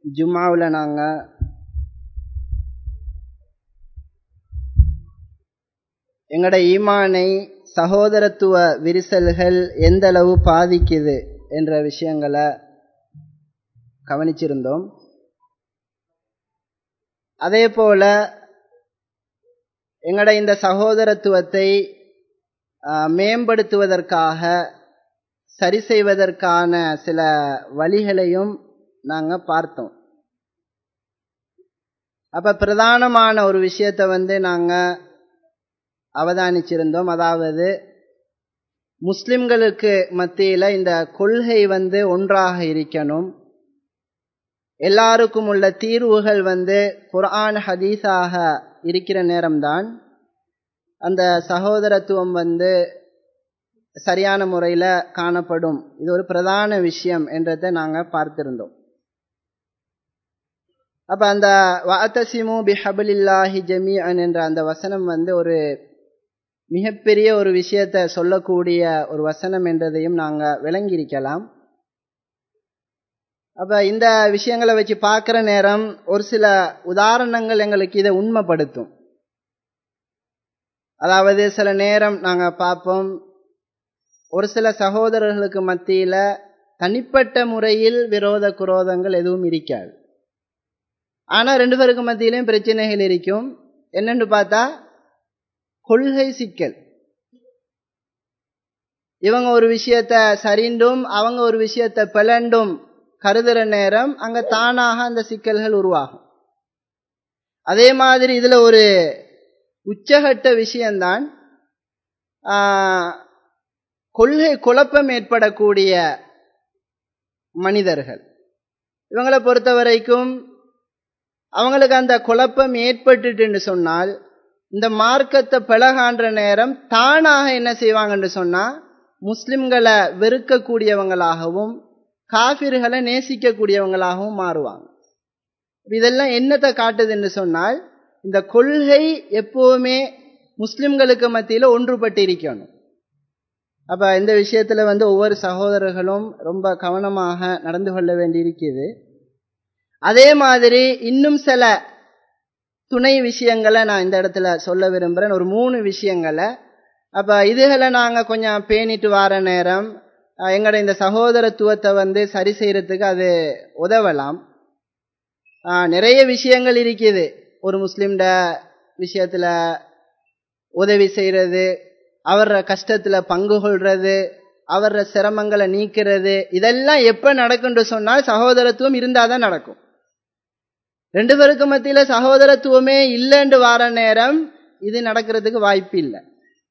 ஜும்மாவில் நாங்கள் எங்களோட ஈமானை சகோதரத்துவ விரிசல்கள் எந்த அளவு பாதிக்குது என்ற விஷயங்களை கவனிச்சிருந்தோம் அதே போல எங்களோட இந்த சகோதரத்துவத்தை மேம்படுத்துவதற்காக சரி செய்வதற்கான சில வழிகளையும் நாங்கள் பார்த்தோம் அப்ப பிரதானமான ஒரு விஷயத்தை வந்து நாங்கள் அவதானிச்சிருந்தோம் அதாவது முஸ்லிம்களுக்கு மத்தியில் இந்த கொள்கை வந்து ஒன்றாக இருக்கணும் எல்லாருக்கும் உள்ள தீர்வுகள் வந்து குர்ஆன் ஹதீஸாக இருக்கிற நேரம்தான் அந்த சகோதரத்துவம் வந்து சரியான முறையில் காணப்படும் இது ஒரு பிரதான விஷயம் என்றதை நாங்கள் பார்த்திருந்தோம் அப்ப அந்த வாத்தசிமு பிஹபலில்லாஹி ஜமீஅன் என்ற அந்த வசனம் வந்து ஒரு மிகப்பெரிய ஒரு விஷயத்தை சொல்லக்கூடிய ஒரு வசனம் என்றதையும் நாங்கள் விளங்கியிருக்கலாம் அப்ப இந்த விஷயங்களை வச்சு பார்க்குற நேரம் ஒரு சில உதாரணங்கள் எங்களுக்கு இதை உண்மைப்படுத்தும் அதாவது சில நேரம் நாங்கள் பார்ப்போம் ஒரு சில சகோதரர்களுக்கு மத்தியில் தனிப்பட்ட முறையில் விரோத குரோதங்கள் எதுவும் இருக்காது ஆனால் ரெண்டு பேருக்கு மத்தியிலையும் பிரச்சனைகள் இருக்கும் என்னன்னு பார்த்தா கொள்கை சிக்கல் இவங்க ஒரு விஷயத்த சரிண்டும் அவங்க ஒரு விஷயத்த பிளண்டும் கருதுற நேரம் அங்க தானாக அந்த சிக்கல்கள் உருவாகும் அதே மாதிரி இதுல ஒரு உச்சகட்ட விஷயம்தான் கொள்கை குழப்பம் ஏற்படக்கூடிய மனிதர்கள் இவங்களை பொறுத்த வரைக்கும் அவங்களுக்கு அந்த குழப்பம் ஏற்பட்டுட்டுன்னு சொன்னால் இந்த மார்க்கத்தை பிளகான்ற நேரம் தானாக என்ன செய்வாங்கன்னு சொன்னா முஸ்லிம்களை வெறுக்கக்கூடியவங்களாகவும் காபிர்களை நேசிக்கக்கூடியவங்களாகவும் மாறுவாங்க இதெல்லாம் என்னத்தை காட்டுதுன்னு சொன்னால் இந்த கொள்கை எப்பவுமே முஸ்லிம்களுக்கு மத்தியில் ஒன்றுபட்டு இருக்கணும் அப்ப இந்த விஷயத்துல வந்து ஒவ்வொரு சகோதரர்களும் ரொம்ப கவனமாக நடந்து கொள்ள வேண்டியிருக்குது அதே மாதிரி இன்னும் சில துணை விஷயங்களை நான் இந்த இடத்துல சொல்ல விரும்புகிறேன் ஒரு மூணு விஷயங்களை அப்போ இதுகளை நாங்கள் கொஞ்சம் பேணிட்டு வர நேரம் எங்களோட இந்த சகோதரத்துவத்தை வந்து சரி செய்யறதுக்கு அது உதவலாம் நிறைய விஷயங்கள் இருக்குது ஒரு முஸ்லீம்ட விஷயத்தில் உதவி செய்கிறது அவர கஷ்டத்தில் பங்கு கொள்றது அவர சிரமங்களை நீக்கிறது இதெல்லாம் எப்போ நடக்கும்னு சொன்னால் சகோதரத்துவம் இருந்தால் தான் நடக்கும் ரெண்டு பேருக்கு மத்தியில் சகோதரத்துவமே இல்லைன்னு வார நேரம் இது நடக்கிறதுக்கு வாய்ப்பு இல்லை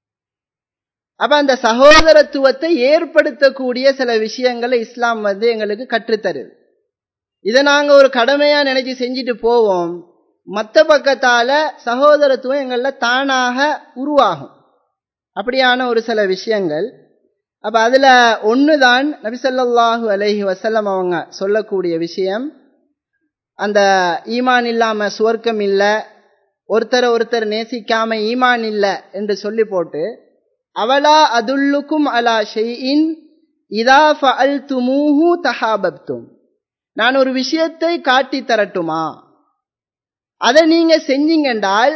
அப்ப அந்த சகோதரத்துவத்தை ஏற்படுத்தக்கூடிய சில விஷயங்களை இஸ்லாம் வந்து எங்களுக்கு கற்றுத்தருது இதை நாங்க ஒரு கடமையா நினைச்சு செஞ்சுட்டு போவோம் மற்ற பக்கத்தால சகோதரத்துவம் எங்கள தானாக உருவாகும் அப்படியான ஒரு சில விஷயங்கள் அப்ப அதுல ஒண்ணுதான் நபிசல்லாஹு அலஹி வசல்லம் அவங்க சொல்லக்கூடிய விஷயம் அந்த ஈமான் இல்லாம சுவர்க்கம் இல்ல ஒருத்தரை ஒருத்தர் நேசிக்காம ஈமான் இல்ல என்று சொல்லி போட்டு அவலா அதுல்லுக்கும் அலா ஷெயின் இதா ஃபஅல் துமூஹு தஹாபப்தும் நான் ஒரு விஷயத்தை காட்டி தரட்டுமா அதை நீங்க செஞ்சீங்கன்றால்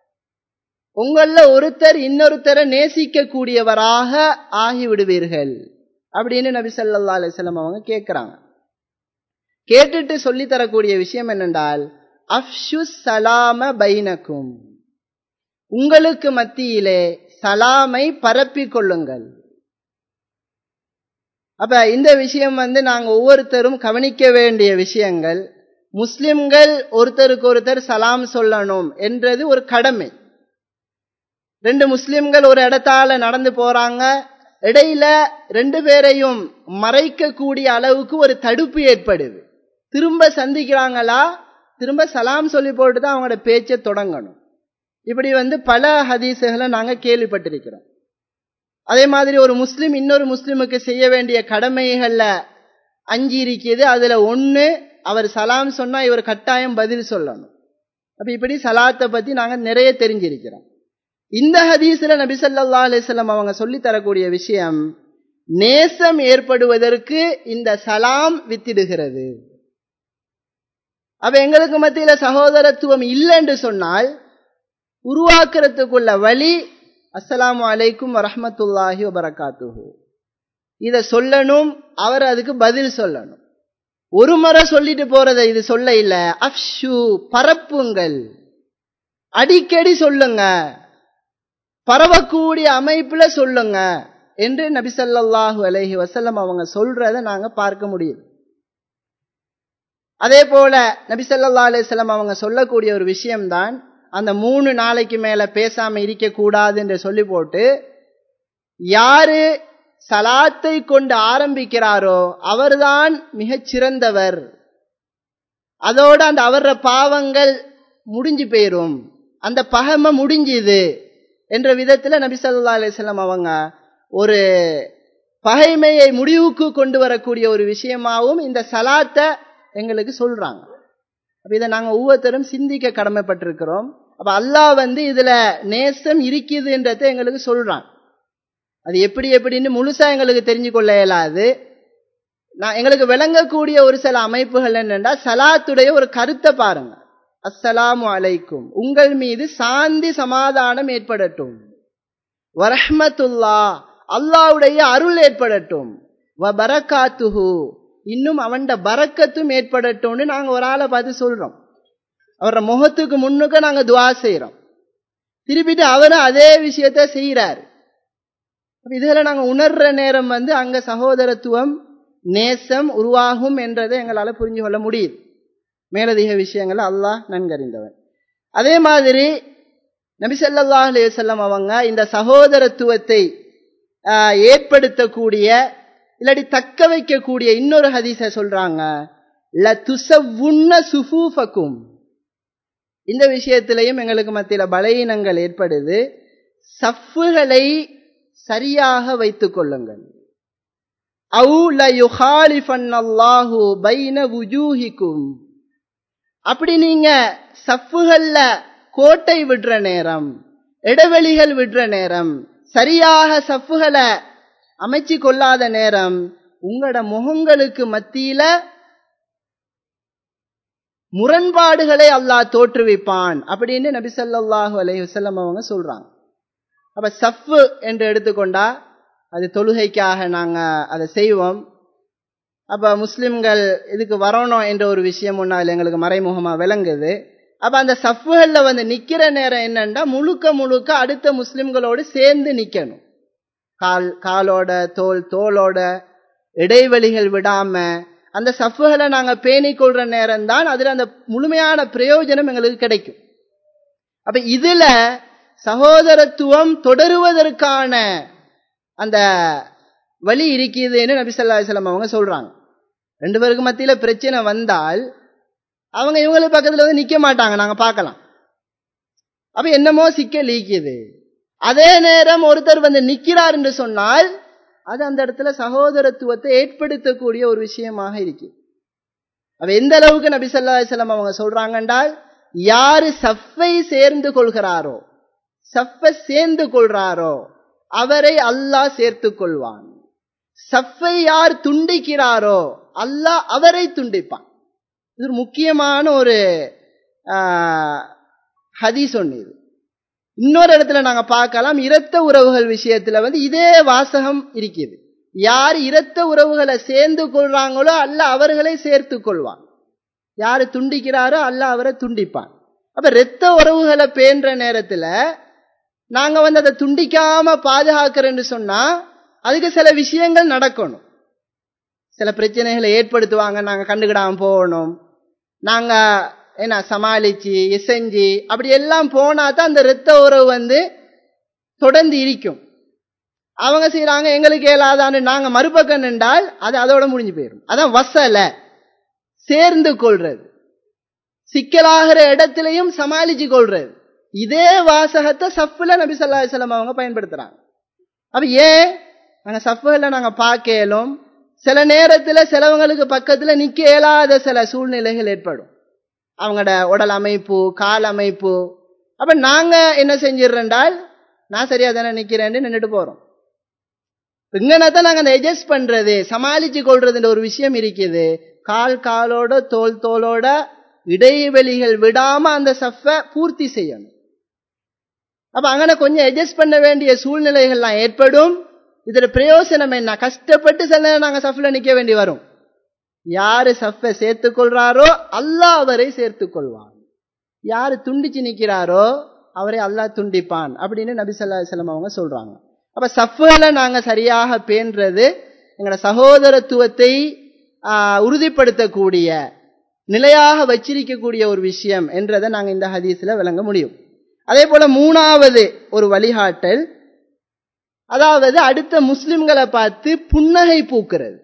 உங்கள ஒருத்தர் இன்னொருத்தரை நேசிக்க கூடியவராக ஆகிவிடுவீர்கள் அப்படின்னு நபி சல்லா அலிஸ்லாம் அவங்க கேட்கிறாங்க கேட்டுட்டு சொல்லி தரக்கூடிய விஷயம் என்னென்றால் அஃப்ஷு சலாம பைனக்கும் உங்களுக்கு மத்தியிலே சலாமை பரப்பிக் கொள்ளுங்கள் அப்ப இந்த விஷயம் வந்து நாங்க ஒவ்வொருத்தரும் கவனிக்க வேண்டிய விஷயங்கள் முஸ்லிம்கள் ஒருத்தருக்கு ஒருத்தர் சலாம் சொல்லணும் என்றது ஒரு கடமை ரெண்டு முஸ்லிம்கள் ஒரு இடத்தால நடந்து போறாங்க இடையில ரெண்டு பேரையும் மறைக்கக்கூடிய அளவுக்கு ஒரு தடுப்பு ஏற்படுது திரும்ப சந்திக்கிறாங்களா திரும்ப சலாம் சொல்லி போட்டு தான் அவங்களோட பேச்சை தொடங்கணும் இப்படி வந்து பல ஹதீசுகளை நாங்க கேள்விப்பட்டிருக்கிறோம் அதே மாதிரி ஒரு முஸ்லிம் இன்னொரு முஸ்லிமுக்கு செய்ய வேண்டிய கடமைகள்ல அஞ்சு இருக்குது அதுல ஒண்ணு அவர் சலாம் சொன்னா இவர் கட்டாயம் பதில் சொல்லணும் அப்ப இப்படி சலாத்தை பத்தி நாங்க நிறைய தெரிஞ்சிருக்கிறோம் இந்த ஹதீஸ்ல நபி ஸல்லல்லாஹு அலைஹி வஸல்லம் அவங்க சொல்லி தரக்கூடிய விஷயம் நேசம் ஏற்படுவதற்கு இந்த சலாம் வித்திடுகிறது அப்ப எங்களுக்கு மத்தியில சகோதரத்துவம் இல்லைன்னு சொன்னால் உருவாக்குறதுக்குள்ள வழி அஸ்ஸலாமு அலைக்கும் வரஹமத்துல்லாஹி வபரகாத்துஹு இத சொல்லணும் அவர் அதுக்கு பதில் சொல்லணும் ஒரு முறை சொல்லிட்டு போறத இது சொல்ல இல்ல அப்ஷு பரப்புங்கள் அடிக்கடி சொல்லுங்க பரவக்கூடிய அமைப்புல சொல்லுங்க என்று நபிசல்லாஹு அலஹி வசல்லம் அவங்க சொல்றத நாங்க பார்க்க முடியுது அதே போல நபிசல்லா அலிஸ்லாம் அவங்க சொல்லக்கூடிய ஒரு விஷயம்தான் அந்த மூணு நாளைக்கு மேல பேசாம இருக்க கூடாது என்று சொல்லி போட்டு யாரு சலாத்தை கொண்டு ஆரம்பிக்கிறாரோ அவர்தான் மிகச் சிறந்தவர் அதோட அந்த அவர பாவங்கள் முடிஞ்சு போயிரும் அந்த பகம முடிஞ்சுது என்ற விதத்துல நபி சொல்லா அலிஸ்லாம் அவங்க ஒரு பகைமையை முடிவுக்கு கொண்டு வரக்கூடிய ஒரு விஷயமாவும் இந்த சலாத்தை எங்களுக்கு சொல்றாங்க அப்ப இதை நாங்க ஒவ்வொருத்தரும் சிந்திக்க கடமைப்பட்டிருக்கிறோம் அப்ப அல்லாஹ் வந்து இதுல நேசம் இருக்குதுன்றத எங்களுக்கு சொல்றான் அது எப்படி எப்படின்னு முழுசா எங்களுக்கு தெரிஞ்சு கொள்ள இயலாது நான் எங்களுக்கு விளங்கக்கூடிய ஒரு சில அமைப்புகள் என்னென்னா சலாத்துடைய ஒரு கருத்தை பாருங்க அஸ்ஸலாமு அலைக்கும் உங்கள் மீது சாந்தி சமாதானம் ஏற்படட்டும் வரஹ்மத்துல்லா அல்லாவுடைய அருள் ஏற்படட்டும் வ பரக்காத்துஹு இன்னும் அவன்ட பறக்கத்தும் ஏற்படட்டும்னு நாங்க ஒரு ஆளை பார்த்து சொல்றோம் அவர முகத்துக்கு முன்னுக்கு நாங்க துவா செய்யறோம் திருப்பிட்டு அவரும் அதே விஷயத்த செய்யறாரு இதுல நாங்க உணர்ற நேரம் வந்து அங்க சகோதரத்துவம் நேசம் உருவாகும் என்றதை எங்களால புரிஞ்சு கொள்ள முடியுது மேலதிக விஷயங்கள் அல்லாஹ் நன்கறிந்தவன் அதே மாதிரி நபிசல்லா அலையம் அவங்க இந்த சகோதரத்துவத்தை ஏற்படுத்தக்கூடிய இல்லாட்டி தக்க வைக்கக்கூடிய இன்னொரு ஹதீஸ சொல்றாங்க சுஃபூஃபக்கும் இந்த விஷயத்திலையும் எங்களுக்கு மத்தியில பலவீனங்கள் ஏற்படுது சஃப்புகளை சரியாக வைத்துக் கொள்ளுங்கள் அப்படி நீங்க சஃப்புகள்ல கோட்டை விடுற நேரம் இடைவெளிகள் விடுற நேரம் சரியாக சஃப்புகளை அமைச்சு கொள்ளாத நேரம் உங்களோட முகங்களுக்கு மத்தியில முரண்பாடுகளை அல்லாஹ் தோற்றுவிப்பான் அப்படின்னு நபி சொல்லாஹு அலைஹி வசல்லம் அவங்க சொல்றாங்க அப்ப சஃப்பு என்று எடுத்துக்கொண்டா அது தொழுகைக்காக நாங்க அதை செய்வோம் அப்ப முஸ்லிம்கள் இதுக்கு வரணும் என்ற ஒரு விஷயம் ஒன்று அதில் எங்களுக்கு மறைமுகமா விளங்குது அப்ப அந்த சஃப்புகள்ல வந்து நிக்கிற நேரம் என்னன்னா முழுக்க முழுக்க அடுத்த முஸ்லிம்களோடு சேர்ந்து நிக்கணும் கால் காலோட தோல் தோலோட இடைவெளிகள் விடாம அந்த சஃப்புகளை நாங்க பேணிக் கொள்ற நேரம் தான் அதுல அந்த முழுமையான பிரயோஜனம் எங்களுக்கு கிடைக்கும் அப்ப இதுல சகோதரத்துவம் தொடருவதற்கான அந்த வழி இருக்குதுன்னு நபி சொல்லா அலிஸ்லாம் அவங்க சொல்றாங்க ரெண்டு பேருக்கு மத்தியில பிரச்சனை வந்தால் அவங்க இவங்களுக்கு பக்கத்துல வந்து நிக்க மாட்டாங்க நாங்க பார்க்கலாம் அப்ப என்னமோ சிக்கல் ஈக்குது அதே நேரம் ஒருத்தர் வந்து நிக்கிறார் என்று சொன்னால் அது அந்த இடத்துல சகோதரத்துவத்தை ஏற்படுத்தக்கூடிய ஒரு விஷயமாக இருக்கு அவ எந்த அளவுக்கு நபி சொல்லா அலிஸ்லாம் அவங்க சொல்றாங்கன்றால் யாரு சஃப்பை சேர்ந்து கொள்கிறாரோ சஃப்பை சேர்ந்து கொள்றாரோ அவரை அல்லாஹ் சேர்த்து கொள்வான் சஃப்பை யார் துண்டிக்கிறாரோ அல்லாஹ் அவரை துண்டிப்பான் இது ஒரு முக்கியமான ஒரு ஹதீஸ் ஒன்று இது இன்னொரு இடத்துல நாங்க பார்க்கலாம் இரத்த உறவுகள் விஷயத்துல வந்து இதே வாசகம் இருக்குது யார் இரத்த உறவுகளை சேர்ந்து கொள்றாங்களோ அல்ல அவர்களை சேர்த்து கொள்வான் யாரு துண்டிக்கிறாரோ அல்ல அவரை துண்டிப்பான் அப்ப இரத்த உறவுகளை பேன்ற நேரத்துல நாங்க வந்து அதை துண்டிக்காம பாதுகாக்கிறேன்னு சொன்னா அதுக்கு சில விஷயங்கள் நடக்கணும் சில பிரச்சனைகளை ஏற்படுத்துவாங்க நாங்க கண்டுக்கிடாம போகணும் நாங்க என்ன சமாளிச்சு இசைஞ்சு அப்படி எல்லாம் போனா தான் அந்த இரத்த உறவு வந்து தொடர்ந்து இருக்கும் அவங்க செய்யறாங்க எங்களுக்கு ஏலாதான்னு நாங்க மறுபக்கம் நின்றால் அது அதோட முடிஞ்சு போயிடும் அதான் வசல சேர்ந்து கொள்றது சிக்கலாகிற இடத்திலையும் சமாளிச்சு கொள்றது இதே வாசகத்தை சஃப்ல நபி சொல்லா செல்லம் அவங்க பயன்படுத்துறாங்க அப்ப ஏன் நாங்க சஃப்ல நாங்க பார்க்கலும் சில நேரத்துல சிலவங்களுக்கு பக்கத்துல நிக்க இயலாத சில சூழ்நிலைகள் ஏற்படும் அவங்களோட உடல் அமைப்பு கால் அமைப்பு அப்ப நாங்க என்ன செஞ்சிடறேன்டால் நான் சரியா தானே நிக்கிறேன்னு நின்றுட்டு போறோம் இங்கன்னா தான் நாங்க அந்த அட்ஜஸ்ட் பண்றது சமாளிச்சு கொள்றதுன்ற ஒரு விஷயம் இருக்குது கால் காலோட தோல் தோலோட இடைவெளிகள் விடாம அந்த சஃபை பூர்த்தி செய்யணும் அப்ப அங்கன கொஞ்சம் அட்ஜஸ்ட் பண்ண வேண்டிய சூழ்நிலைகள்லாம் ஏற்படும் இதுல பிரயோசனம் என்ன கஷ்டப்பட்டு சில நேரம் நாங்க சஃப்ல நிக்க வேண்டி வரும் யாரு சஃபை சேர்த்துக் கொள்றாரோ அல்லாஹ் அவரை சேர்த்துக் கொள்வான் யாரு துண்டிச்சு நிக்கிறாரோ அவரை அல்லாஹ் துண்டிப்பான் அப்படின்னு நபி சொல்லா செல்லம் அவங்க சொல்றாங்க அப்ப சஃபுல நாங்க சரியாக பேன்றது எங்களோட சகோதரத்துவத்தை உறுதிப்படுத்தக்கூடிய நிலையாக வச்சிருக்கக்கூடிய ஒரு விஷயம் என்றதை நாங்க இந்த ஹதீஸ்ல விளங்க முடியும் அதே போல மூணாவது ஒரு வழிகாட்டல் அதாவது அடுத்த முஸ்லிம்களை பார்த்து புன்னகை பூக்கிறது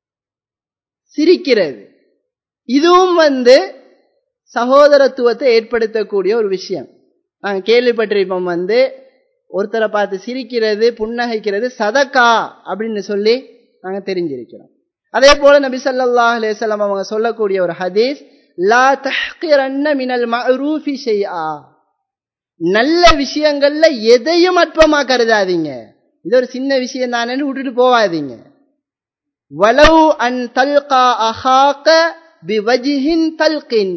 சிரிக்கிறது இதுவும் வந்து சகோதரத்துவத்தை ஏற்படுத்தக்கூடிய ஒரு விஷயம் நாங்க கேள்விப்பட்டிருப்போம் வந்து ஒருத்தரை பார்த்து சிரிக்கிறது புன்னகைக்கிறது சதக்கா அப்படின்னு சொல்லி நாங்க தெரிஞ்சிருக்கிறோம் அதே போல நபி சல்லாஹ் அலேசல்லாம் அவங்க சொல்லக்கூடிய ஒரு ஹதீஸ் லா தஹ்கிரன்ன மினல் மஅரூஃபி ஷைஆ நல்ல விஷயங்கள்ல எதையும் அற்பமா கருதாதீங்க இது ஒரு சின்ன விஷயம் தானேன்னு விட்டுட்டு போவாதீங்க வலவு அன் தல்கா அஹாக்க பிவஜிஹின் தல்கின்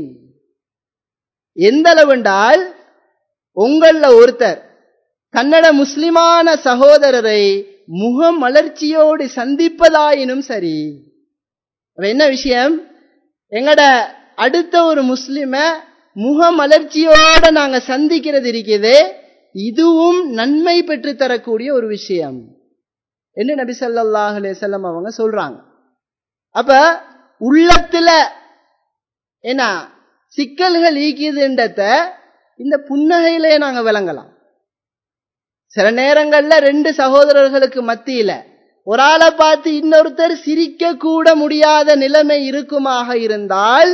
எந்த அளவுண்டால் உங்கள ஒருத்தர் கன்னட முஸ்லிமான சகோதரரை முகமலர்ச்சியோடு சந்திப்பதாயினும் சரி என்ன விஷயம் எங்கட அடுத்த ஒரு முஸ்லிம முகமலர்ச்சியோட நாங்க சந்திக்கிறது இருக்குது இதுவும் நன்மை பெற்று தரக்கூடிய ஒரு விஷயம் என்று நபி சல்லாஹ் அலேசல்லம் அவங்க சொல்றாங்க அப்ப உள்ளத்துல என்ன சிக்கல்கள் ஈக்குதுன்றத இந்த புன்னகையிலே நாங்க விளங்கலாம் சில நேரங்கள்ல ரெண்டு சகோதரர்களுக்கு மத்தியில ஒரு ஆளை பார்த்து இன்னொருத்தர் சிரிக்க கூட முடியாத நிலைமை இருக்குமாக இருந்தால்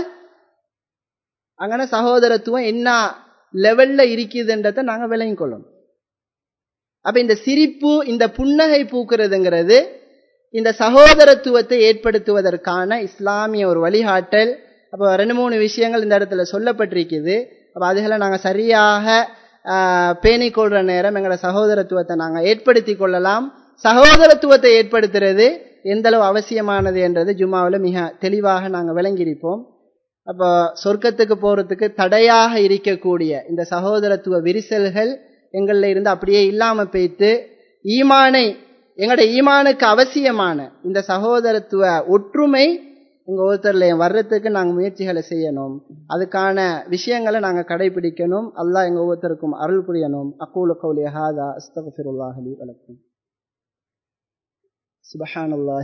அங்கன சகோதரத்துவம் என்ன லெவல்ல இருக்குதுன்றத நாங்க விளங்கி கொள்ளணும் அப்ப இந்த சிரிப்பு இந்த புன்னகை பூக்கிறதுங்கிறது இந்த சகோதரத்துவத்தை ஏற்படுத்துவதற்கான இஸ்லாமிய ஒரு வழிகாட்டல் அப்போ ரெண்டு மூணு விஷயங்கள் இந்த இடத்துல சொல்லப்பட்டிருக்குது அப்போ அதுகளை நாங்கள் சரியாக பேணிக்கொள்ற நேரம் எங்களோட சகோதரத்துவத்தை நாங்கள் ஏற்படுத்தி கொள்ளலாம் சகோதரத்துவத்தை ஏற்படுத்துறது எந்த அளவு அவசியமானது என்றது ஜும்மாவில் மிக தெளிவாக நாங்கள் விளங்கியிருப்போம் அப்போ சொர்க்கத்துக்கு போறதுக்கு தடையாக இருக்கக்கூடிய இந்த சகோதரத்துவ விரிசல்கள் எங்களில் இருந்து அப்படியே இல்லாம போய்த்து ஈமானை எங்களோட ஈமானுக்கு அவசியமான இந்த சகோதரத்துவ ஒற்றுமை எங்க ஒருத்தர்ல வர்றதுக்கு நாங்கள் முயற்சிகளை செய்யணும் அதுக்கான விஷயங்களை நாங்கள் கடைபிடிக்கணும் அல்லாஹ் எங்க ஒவ்வொருத்தருக்கும் அருள் புரியணும் அக்கூல கௌலி ஹாதா அஸ்தகுல்லாஹலி வணக்கம் சுபஹானல்லாஹ்